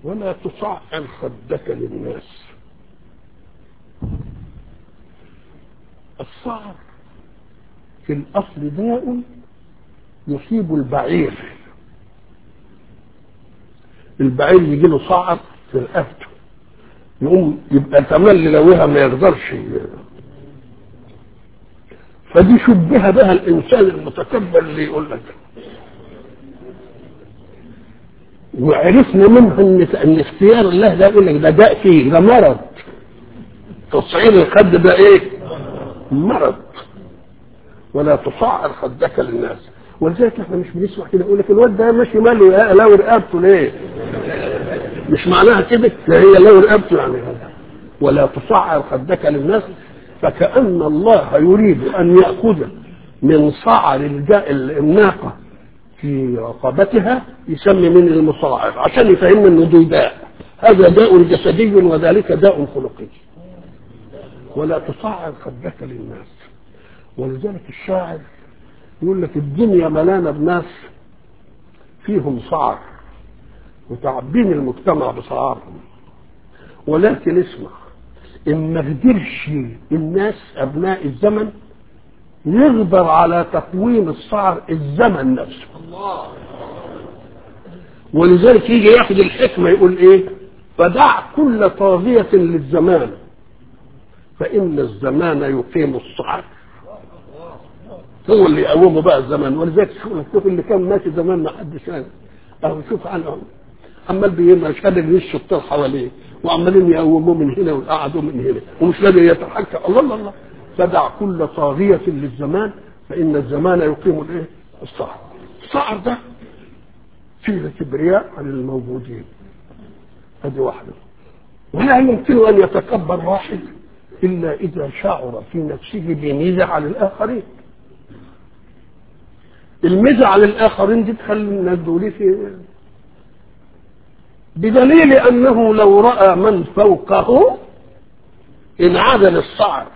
ولا تصعر خدك للناس الصعر في الأصل داء يصيب البعير البعير يجي له صعر في رقبته يقوم يبقى تملي لوها ما يقدرش فدي شبه بها الانسان المتكبر اللي يقول لك وعرفنا منها ان ان اختيار الله ده يقول لك ده داء فيه ده مرض تصعير الخد ده ايه؟ مرض ولا تصعر خدك للناس ولذلك احنا مش بنسمع كده يقول لك الواد ده ماشي ماله يا لو رقبته ليه؟ مش معناها كده لا هي لو رقبته يعني ولا تصعر خدك للناس فكأن الله يريد أن يأخذ من صعر الجاء الناقة في رقبتها يسمي من المصاعر عشان يفهمنا انه ده داء هذا داء جسدي وذلك داء خلقي ولا تصعر خدك للناس ولذلك الشاعر يقول لك الدنيا ملانه بناس فيهم صعر وتعبين المجتمع بصعارهم ولكن اسمع ان ما قدرش الناس ابناء الزمن يقدر على تقويم الصعر الزمن نفسه ولذلك يجي ياخد الحكمه يقول ايه فدع كل طاغيه للزمان فان الزمان يقيم الصعر هو اللي يقومه بقى الزمان ولذلك شوف اللي كان ماشي زمان ما حدش عارف اهو شوف عنهم عمال بيما مش قادر يمشي الطير حواليه وعمالين يقوموه من هنا ويقعدوا من هنا ومش قادر يتحكم الله الله الله فدع كل طاغية للزمان فإن الزمان يقيم الايه؟ الصعر الصعر ده فيه كبرياء عن الموجودين هذه واحدة ولا يمكن أن يتكبر واحد إلا إذا شعر في نفسه بميزة على الآخرين الميزة على الآخرين دي تخلي الناس دول في بدليل أنه لو رأى من فوقه انعدل الصعر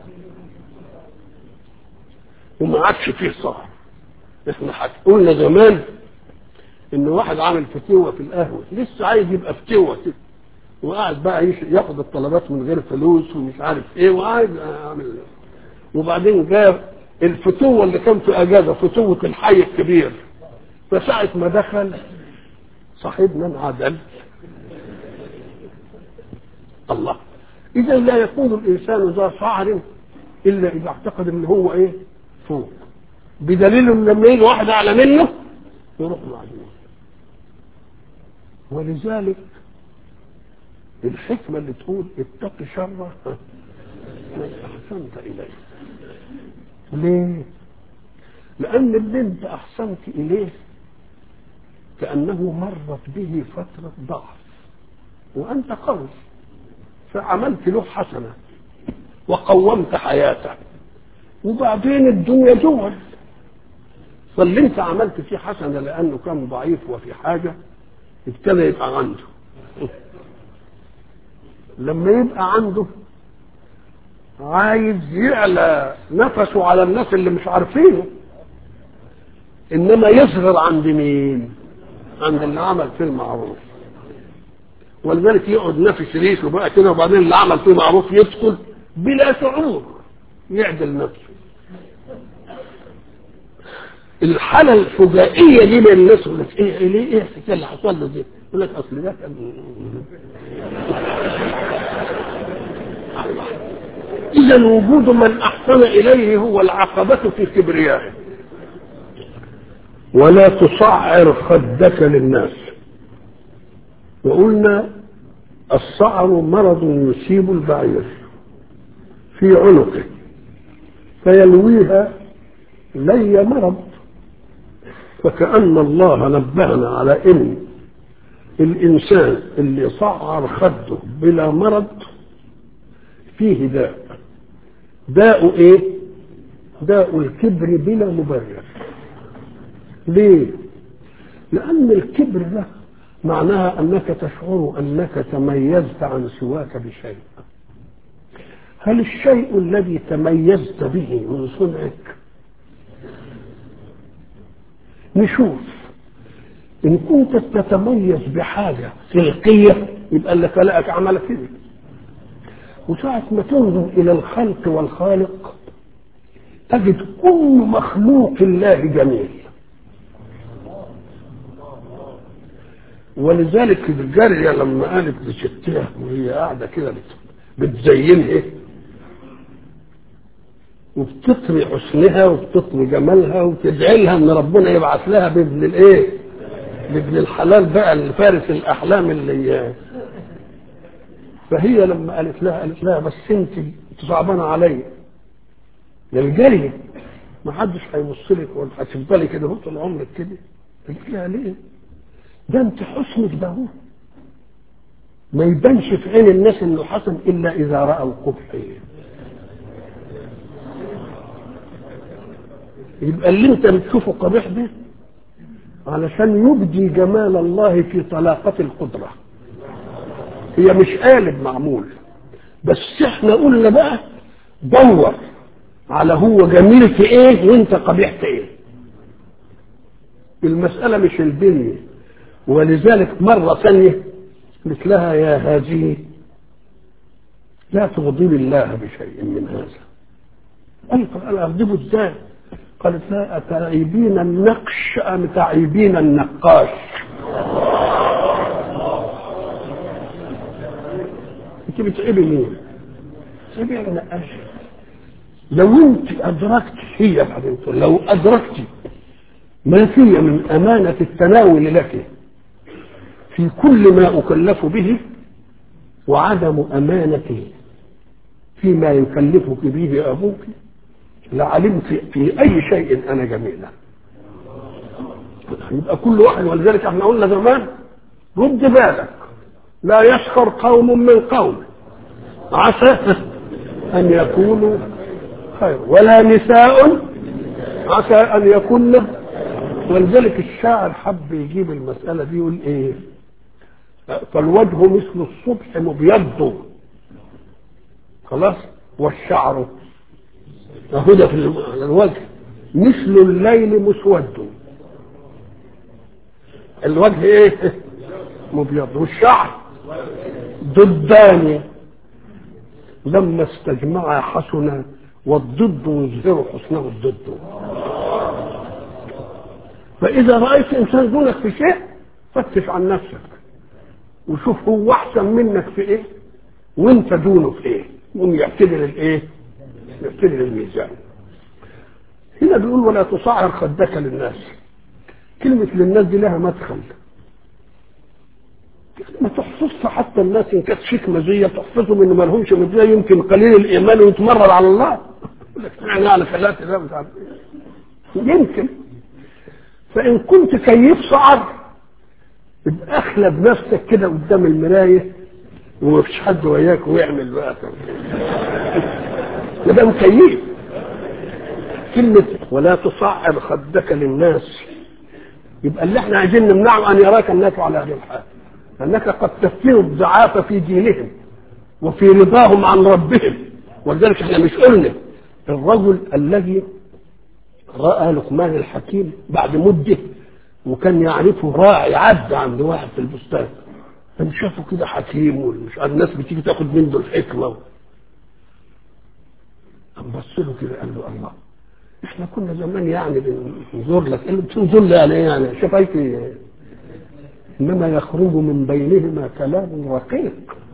وما عادش فيه صعر احنا قلنا زمان ان واحد عامل فتوة في القهوة لسه عايز يبقى فتوة كده وقاعد بقى ياخد الطلبات من غير فلوس ومش عارف ايه وقاعد عامل وبعدين جاء الفتوة اللي كان في اجازة فتوة الحي الكبير فساعة ما دخل صاحبنا انعدل الله اذا لا يكون الانسان ذا شعر الا اذا اعتقد ان هو ايه فوق بدليل ان لما يجي واحد اعلى منه يروح معدوم ولذلك الحكمة اللي تقول اتق شر من أحسنت إليه ليه؟ لأن اللي أنت أحسنت إليه كأنه مرت به فترة ضعف وأنت قوي فعملت له حسنة وقومت حياته وبعدين الدنيا دول فاللي انت عملت فيه حسنة لأنه كان ضعيف وفي حاجة ابتدى يبقى عنده لما يبقى عنده عايز يعلى نفسه على الناس اللي مش عارفينه انما يصغر عند مين عند اللي عمل فيه المعروف ولذلك يقعد نفس ريشه بقى كده وبعدين اللي عمل فيه معروف يدخل بلا شعور يعدل نفسه الحاله الفجائيه دي من الناس يقول لك ايه ليه ايه الحكايه اللي حصل له دي؟ يقول لك اصل ده كان اذا وجود من احسن اليه هو العقبه في كبريائه ولا تصعر خدك للناس وقلنا الصعر مرض يصيب البعير في عنقه فيلويها لي مرض فكأن الله نبهنا على ان الانسان اللي صعر خده بلا مرض فيه داء داء ايه داء الكبر بلا مبرر ليه لان الكبر ده معناها انك تشعر انك تميزت عن سواك بشيء هل الشيء الذي تميزت به من صنعك نشوف ان كنت تتميز بحاجه خلقيه يبقى اللي خلقك عملك كده وساعة ما تنظر إلى الخلق والخالق تجد كل مخلوق الله جميل ولذلك الجارية لما قالت لستها وهي قاعدة كده بتزينها وبتطري حسنها وبتطري جمالها وتدعي لها ان ربنا يبعث لها بابن الايه؟ بابن الحلال بقى اللي فارس الاحلام اللي فهي لما قالت لها قالت لها بس انت صعبانه عليا ده الجاريه ما حدش هيبص لك ولا هتفضلي كده طول عمرك كده قالت لها ليه؟ ده انت حسنك ده هو ما يبانش في عين الناس انه حسن الا اذا راوا قبحه يبقى اللي انت بتشوفه قبيح ده علشان يبدي جمال الله في طلاقة القدرة هي مش قالب معمول بس احنا قلنا بقى دور على هو جميل في ايه وانت قبيح في ايه المسألة مش البنية ولذلك مرة ثانية قلت لها يا هذه لا تغضب الله بشيء من هذا قالت انا اغضبه ازاي قالت لا أتعيبين النقش أم تعيبين النقاش انت بتعيبي مين تعيبي النقاش لو انت ادركت هي بعدين لو ادركت ما في من امانه التناول لك في كل ما اكلف به وعدم امانته فيما يكلفك به ابوك لعلمت في اي شيء انا جميله يبقى كل واحد ولذلك احنا قلنا زمان رد بالك لا يسخر قوم من قوم عسى ان يكونوا خير ولا نساء عسى ان يكن ولذلك الشاعر حب يجيب المساله دي يقول ايه فالوجه مثل الصبح مبيض خلاص والشعر هدى في الوجه مثل الليل مسود الوجه ايه مبيض والشعر ضدان لما استجمع حسنا والضد يظهر حسنه الضد فاذا رايت انسان دونك في شيء فتش عن نفسك وشوف هو احسن منك في ايه وانت دونه في ايه يقوم يعتدل الايه يعتدل الميزان هنا بيقول ولا تصعر خدك للناس كلمة للناس دي لها مدخل ما تحفظش حتى الناس ان كانت شيك مزيه تحفظهم ان ما لهمش مزيه يمكن قليل الايمان ويتمرد على الله يعني على ثلاثه ده مش عارف يمكن فان كنت كيف صعر يبقى اخلب نفسك كده قدام المرايه وما فيش حد وياك ويعمل بقى يبقى مكيف كلمة ولا تصعر خدك للناس يبقى اللي احنا عايزين نمنعه ان يراك الناس على هذه الحال انك قد تفتن الضعاف في دينهم وفي رضاهم عن ربهم ولذلك احنا مش قلنا الرجل الذي راى لقمان الحكيم بعد مده وكان يعرفه راعي عدى عند واحد في البستان كان شافه كده حكيم ومش الناس بتيجي تاخد منه الحكمه قام بص له كده قال له الله احنا كنا زمان يعني بنزور لك قال له بتنزل لي يعني ايه يعني شفايفي انما يخرج من بينهما كلام رقيق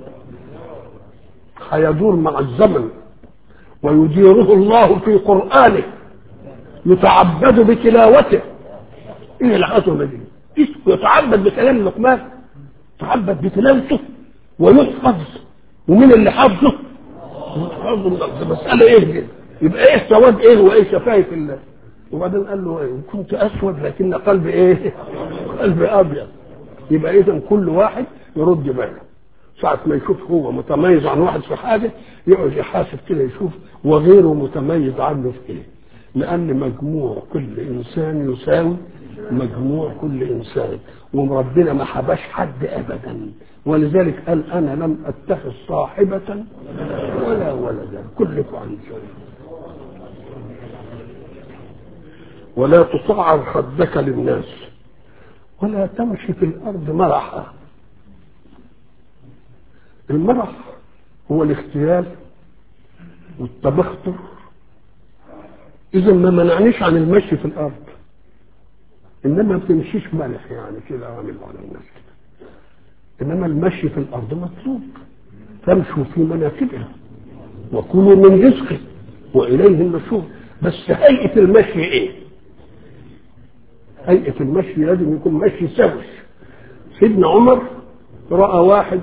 هيدور مع الزمن ويديره الله في قرآنه يتعبد بتلاوته ايه العظمه دي يتعبد بكلام لقمان يتعبد بتلاوته ويحفظ ومين اللي حافظه حافظه مسألة ايه دي يبقى ايه سواد ايه وايه شفايف الله وبعدين قال له ايه كنت اسود لكن قلبي ايه قلبي ابيض يبقى اذا كل واحد يرد باله ساعة ما يشوف هو متميز عن واحد في حاجة يقعد يحاسب كده يشوف وغيره متميز عنه في ايه لأن مجموع كل إنسان يساوي مجموع كل إنسان وربنا ما حباش حد أبدا ولذلك قال أنا لم أتخذ صاحبة ولا ولدا كلكم عن شيء ولا تصعر خدك للناس ولا تمشي في الأرض مرحا المرح هو الاختيال والتبختر إذا ما منعنيش عن المشي في الأرض إنما ما بتمشيش ملح يعني كده عامل على الناس كده إنما المشي في الأرض مطلوب فامشوا في مناكبها وكلوا من رزقه وإليه النشور بس هيئة المشي إيه؟ هيئة المشي لازم يكون مشي سوي سيدنا عمر رأى واحد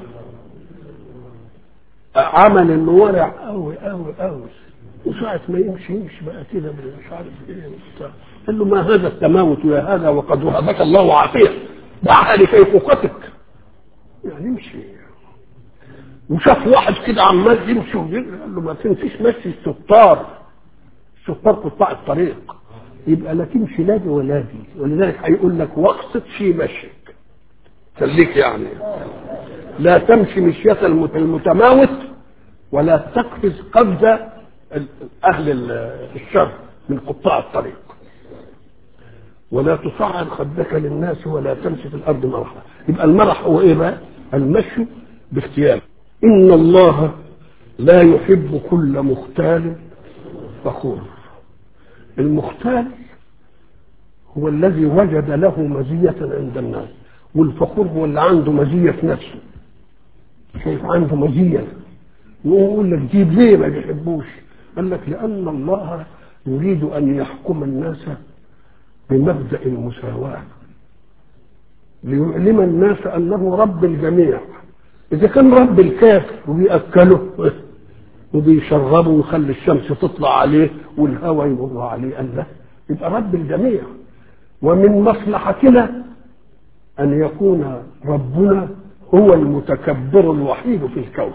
عمل انه ورع قوي قوي قوي وساعة ما يمشي يمشي بقى كده مش عارف ايه وبتاع قال له ما هذا التماوت يا هذا وقد وهبك الله عافية دعها لكيفوقتك يعني امشي وشاف واحد كده عمال يمشي ويجري قال له ما تمشيش مشي الستار الستار قطاع الطريق يبقى لا تمشي لا دي ولا دي ولذلك هيقول لك واقصد في مشيك خليك يعني لا تمشي مشية المتماوت ولا تقفز قفز أهل الشر من قطاع الطريق ولا تصعد خدك للناس ولا تمشي في الأرض مرحا يبقى المرح هو إيه بقى المشي باختيار إن الله لا يحب كل مختال فخور المختال هو الذي وجد له مزية عند الناس والفخور هو اللي عنده مزية في نفسه شايف عنده مزية ويقول لك جيب ليه ما بيحبوش قال لك لأن الله يريد أن يحكم الناس بمبدأ المساواة ليعلم الناس أنه رب الجميع إذا كان رب الكافر وبيأكله وبيشربه ويخلي الشمس تطلع عليه والهواء يمر عليه قال لا يبقى رب الجميع ومن مصلحتنا أن يكون ربنا هو المتكبر الوحيد في الكون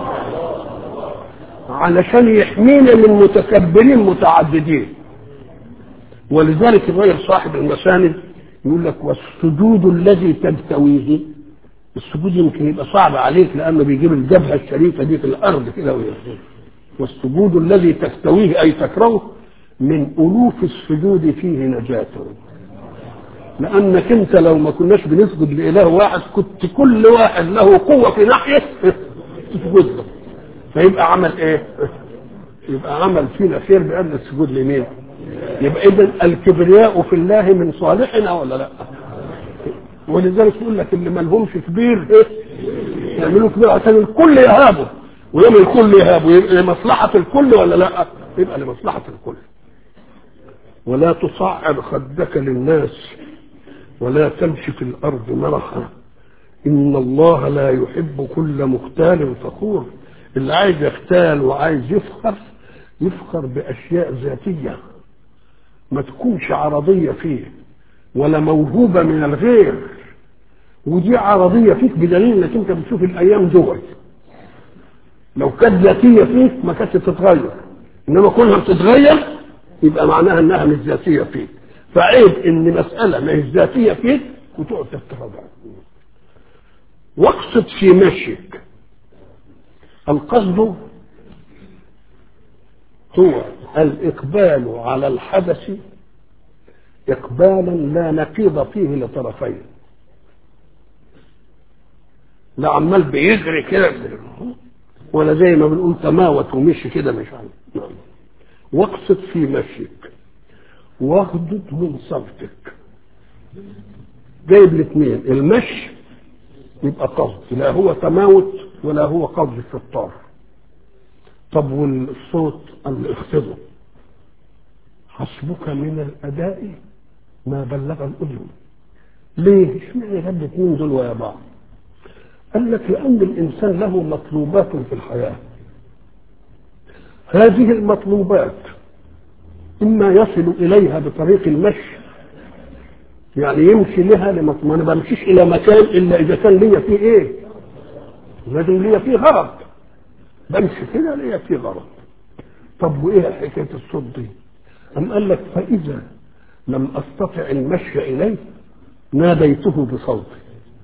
علشان يحمينا من متكبرين متعددين ولذلك الرجل صاحب المساند يقول لك والسجود الذي تجتويه السجود يمكن يبقى صعب عليك لانه بيجيب الجبهه الشريفه دي في الارض كده ويرسل والسجود الذي تستويه اي تكرهه من الوف السجود فيه نجاه لانك انت لو ما كناش بنسجد لاله واحد كنت كل واحد له قوه في ناحيه تسجد له فيبقى عمل ايه؟ يبقى عمل فينا خير بان السجود لمين؟ يبقى اذا الكبرياء في الله من صالحنا ولا لا؟ ولذلك يقول لك اللي ما لهمش كبير ايه؟ يعملوا كبير عشان الكل يهابه ويوم الكل يهابه يبقى لمصلحه الكل ولا لا؟ يبقى لمصلحه الكل ولا تصعر خدك للناس ولا تمشي في الارض مرحا ان الله لا يحب كل مختال فخور اللي عايز يختال وعايز يفخر يفخر باشياء ذاتيه ما تكونش عرضيه فيه ولا موهوبه من الغير ودي عرضيه فيك بدليل انك انت بتشوف الايام دول لو كانت ذاتيه فيك ما كانتش تتغير انما كونها بتتغير يبقى معناها انها مش ذاتيه فيك فعيب ان مساله ما هي ذاتيه فيك وتقعد تفتخرها واقصد في مشيك القصد هو الإقبال على الحدث إقبالا لا نقيض فيه لطرفين لا عمال بيجري كده ولا زي ما بنقول تماوت ومشي كده مش عارف واقصد في مشيك واغدد من صوتك جايب الاثنين المشي يبقى قصد لا هو تماوت ولا هو قصد الشطار طب والصوت اللي اخفضه حسبك من الاداء ما بلغ الاذن ليه اشمعنى جاب الاثنين دول ويا بعض قال لك لان الانسان له مطلوبات في الحياه هذه المطلوبات اما يصل اليها بطريق المشي يعني يمشي لها لمط... ما انا بمشيش الى مكان الا اذا كان ليا فيه ايه لازم ليا فيه غرض بمشي كده ليا فيه غرض طب وايه حكايه الصوت دي أم قال لك فإذا لم أستطع المشي إليه ناديته بصوتي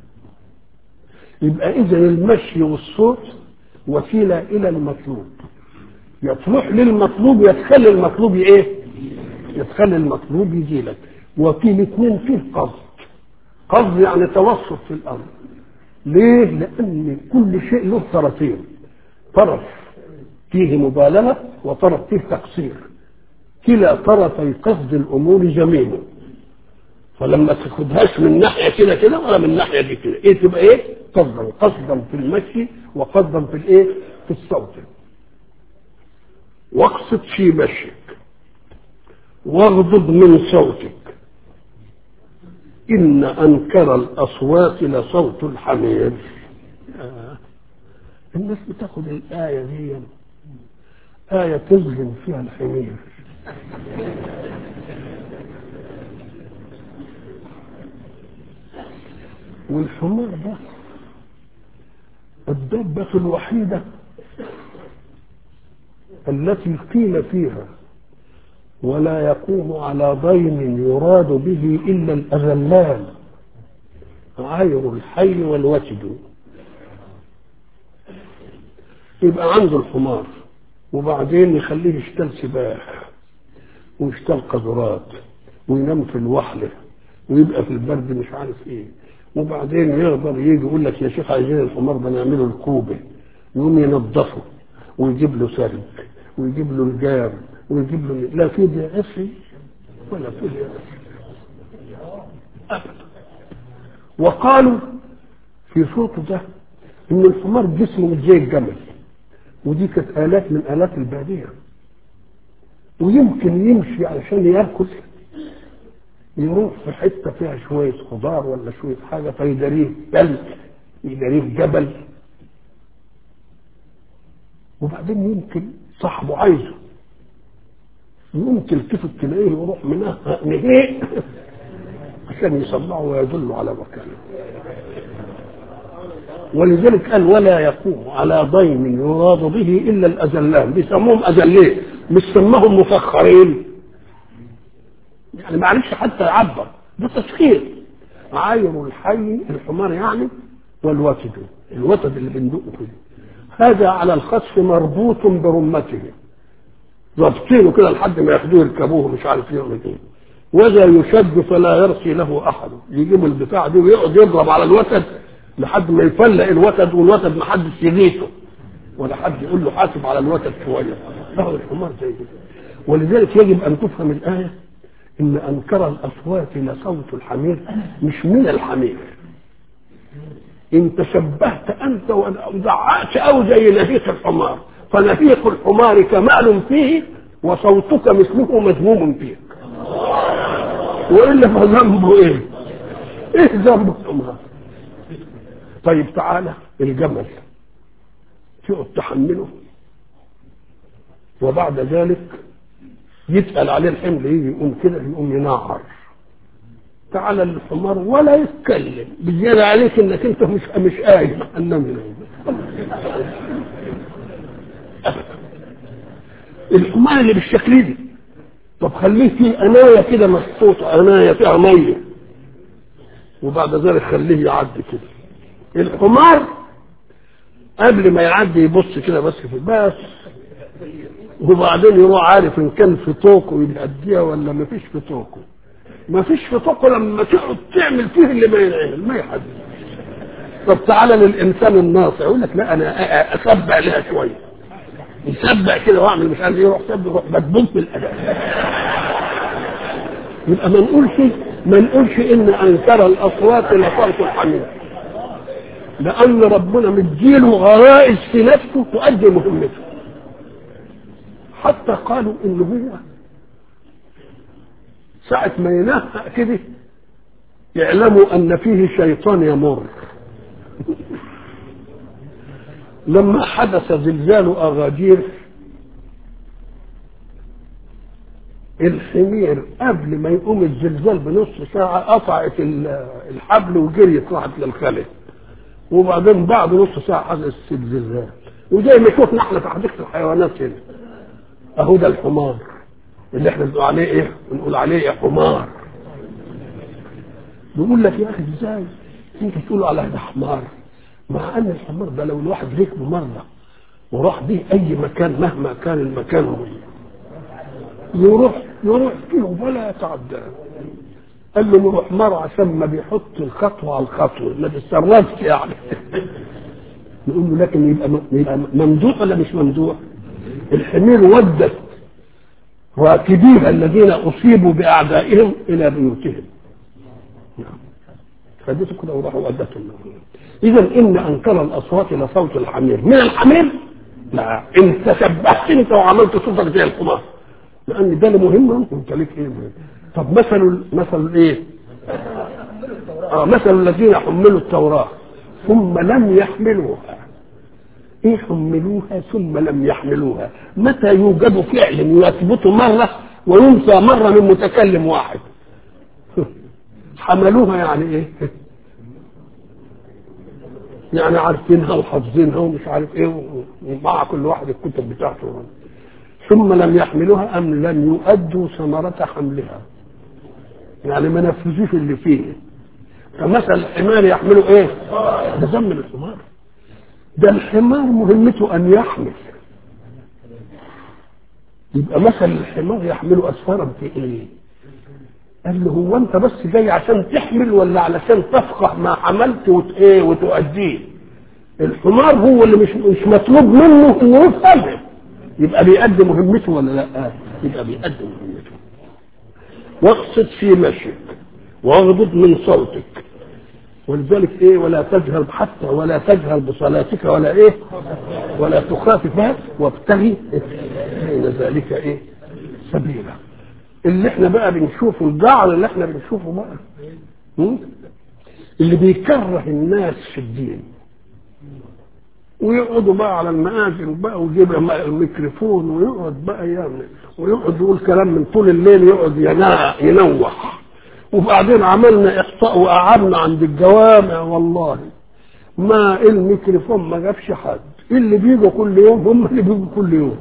يبقى إذا المشي والصوت وسيلة إلى المطلوب يصلح للمطلوب يتخلي المطلوب إيه؟ يتخلي المطلوب يجي لك وفي الاثنين فيه قصد قصد يعني توسط في الامر ليه لان كل شيء له طرفين طرف فيه مبالغه وطرف فيه تقصير كلا طرفي قصد الامور جميل فلما تاخدهاش من ناحيه كده كده ولا من ناحيه دي كده ايه تبقى ايه قصدا قصدا في المشي وقصدا في الايه في الصوت واقصد في مشيك واغضض من صوتك إن أنكر الأصوات لصوت الحمير آه. الناس بتاخد الآية دي آية تظلم فيها الحمير والحمار ده الدابة الوحيدة التي قيل فيها ولا يقوم على ضيم يراد به إلا الأذلان عير الحي والوتد يبقى عنده الحمار وبعدين يخليه يشتغل سباح ويشتغل قذرات وينام في الوحلة ويبقى في البرد مش عارف ايه وبعدين يقدر يجي يقول لك يا شيخ عايزين الحمار ده نعمله الكوبه يقوم ينظفه ويجيب له سرج ويجيب له الجار ويجيب له لا في دي عفري ولا في دي عفري ابدا وقالوا في صوته ده ان الحمار جسمه مش زي الجمل ودي كانت الات من الات الباديه ويمكن يمشي علشان ياكل يروح في حته فيها شويه خضار ولا شويه حاجه فيداريه بلد يداريه جبل وبعدين يمكن صاحبه عايزه يمكن تلتفت تلاقيه يروح منها نهيء عشان يصلعه ويدله على مكانه ولذلك قال ولا يقوم على ضيم يراد به الا الاذلان بيسموهم اذلين مش سماهم مفخرين يعني معلش حتى يعبر ده تسخير عاير الحي الحمار يعني والوتد الوتد اللي بندقه فيه هذا على الخصف مربوط برمته رابطينه كده لحد ما ياخدوه يركبوه مش عارف يعمل ايه وذا يشد فلا يرثي له احد يجيب البتاع دي ويقعد يضرب على الوتد لحد ما يفلق الوتد والوتد ما حدش يغيثه ولا حد يقول له حاسب على الوتد شويه له الحمار زي كده ولذلك يجب ان تفهم الايه ان انكر الاصوات لصوت الحمير مش من الحمير ان تشبهت انت ودعأت او زي نهيق الحمار فنهيق الحمار كمال فيه وصوتك مثله مذموم فيك والا فذنبه ايه ايه ذنب الحمار طيب تعالى الجمل تقعد تحمله وبعد ذلك يتقل عليه الحمل يجي يقوم كده يقوم ينعر تعالى الحمار ولا يتكلم بالزيادة عليك انك انت مش مش قايم انام الحمار اللي بالشكل دي طب خليه فيه اناية كده محطوطة اناية فيها مية وبعد ذلك خليه يعدي كده الحمار قبل ما يعدي يبص كده بس في بس وبعدين يروح عارف ان كان في طوقه يهديها ولا ما فيش في طوقه ما فيش في طوقه لما تقعد تعمل فيه اللي ما ينعمل ما يحد طب تعالى للانسان الناصع يقول لك لا انا اسبع لها شويه يسبع كده واعمل مش عارف يروح سبع يروح مدبوب في الاداء يبقى ما نقولش ما نقولش ان انكر الاصوات لصوت الحميد لان ربنا مديله غرائز في نفسه تؤدي مهمته حتى قالوا ان هو ساعة ما ينهق كده يعلموا ان فيه شيطان يمر لما حدث زلزال اغادير الحمير قبل ما يقوم الزلزال بنص ساعة قطعت الحبل وجريت راحت للخلف وبعدين بعد نص ساعة حدث الزلزال وزي ما شفنا احنا في حديقة الحيوانات هنا اهو ده الحمار اللي احنا بنقول عليه ايه بنقول عليه يا حمار بيقول لك يا اخي ازاي انت تقولوا على ده حمار مع ان الحمار ده لو الواحد ركبه مره وراح بيه اي مكان مهما كان المكان يروح يروح فيه ولا يتعدى قال له نروح مرة عشان ما بيحط الخطوة على الخطوة ما بيتصرفش يعني نقول له لكن يبقى يبقى ممدوح ولا مش ممدوح؟ الحمير ودت راكبيها الذين اصيبوا باعدائهم الى بيوتهم. خدته كده وراحوا ودتهم اذا ان انكر الاصوات لصوت الحمير من الحمير لا انت شبهت انت وعملت صوتك زي الحمار لان ده اللي مهم انت ليك ايه مهم. طب مثل مثل ايه؟ اه مثل الذين حملوا التوراه ثم لم يحملوها ايه حملوها ثم لم يحملوها متى يوجد فعل يثبت مره وينسى مره من متكلم واحد حملوها يعني ايه يعني عارفينها وحافظينها ومش عارف ايه ومع كل واحد الكتب بتاعته ثم لم يحملوها ام لم يؤدوا ثمرة حملها يعني ما نفذوش اللي فيه فمثل الحمار يحمله ايه ده ذم الحمار ده الحمار مهمته ان يحمل يبقى مثل الحمار يحمله اسفارا في ايه قال له هو انت بس جاي عشان تحمل ولا علشان تفقه ما عملت وت ايه وتؤديه الحمار هو اللي مش مش مطلوب منه انه يفهم يبقى بيأدي مهمته ولا لا يبقى بيأدي مهمته واقصد في مشيك واغضض من صوتك ولذلك ايه ولا تجهر حتى ولا تجهر بصلاتك ولا ايه ولا تخافت بها وابتغي بين ذلك ايه سبيلا اللي احنا بقى بنشوفه الجعل اللي احنا بنشوفه بقى م? اللي بيكره الناس في الدين ويقعدوا بقى على المآذن بقى ويجيب الميكروفون ويقعد بقى يعمل ويقعد يقول كلام من طول الليل يقعد ينوح وبعدين عملنا احصاء وقعدنا عند الجوامع والله ما الميكروفون ما جابش حد اللي بيجوا كل يوم هم اللي بيجوا كل يوم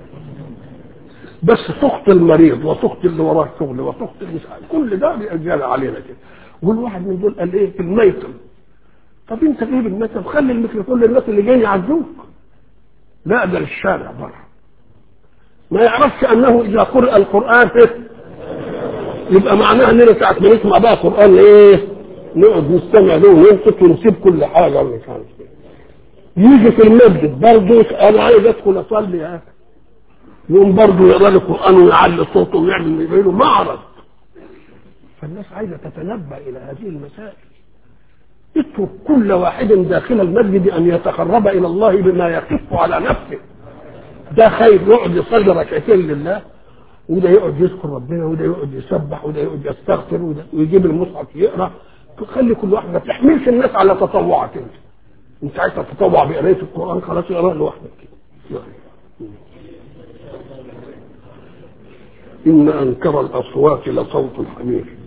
بس تخطي المريض وتخطي اللي وراه شغل وتخطي مش عارف كل ده بيجال علينا كده والواحد من دول قال ايه في الميتم طب انت جايب الميتم خلي الميكروفون للناس اللي جايين يعزوك لا ده للشارع بره ما يعرفش انه اذا قرأ القرآن إيه؟ يبقى معناها اننا ساعة ما نسمع بقى قرآن ايه نقعد نستمع له وننصت ونسيب كل حاجة مش عارف يجي في المسجد برضه انا عايز ادخل اصلي يا اخي يقوم برضه يقرا لي القران ويعلي صوته ويعمل يبقى له معرض فالناس عايزه تتنبا الى هذه المسائل اترك كل واحد داخل المسجد ان يتقرب الى الله بما يخف على نفسه ده خير يقعد يصلي ركعتين لله وده يقعد يذكر ربنا وده يقعد يسبح وده يقعد يستغفر وده ويجيب المصحف يقرا تخلي كل واحد ما تحملش الناس على تطوعك انت انت عايز تتطوع بقرايه القران خلاص اقرا لوحدك كده إن أنكر الأصوات لصوت الحمير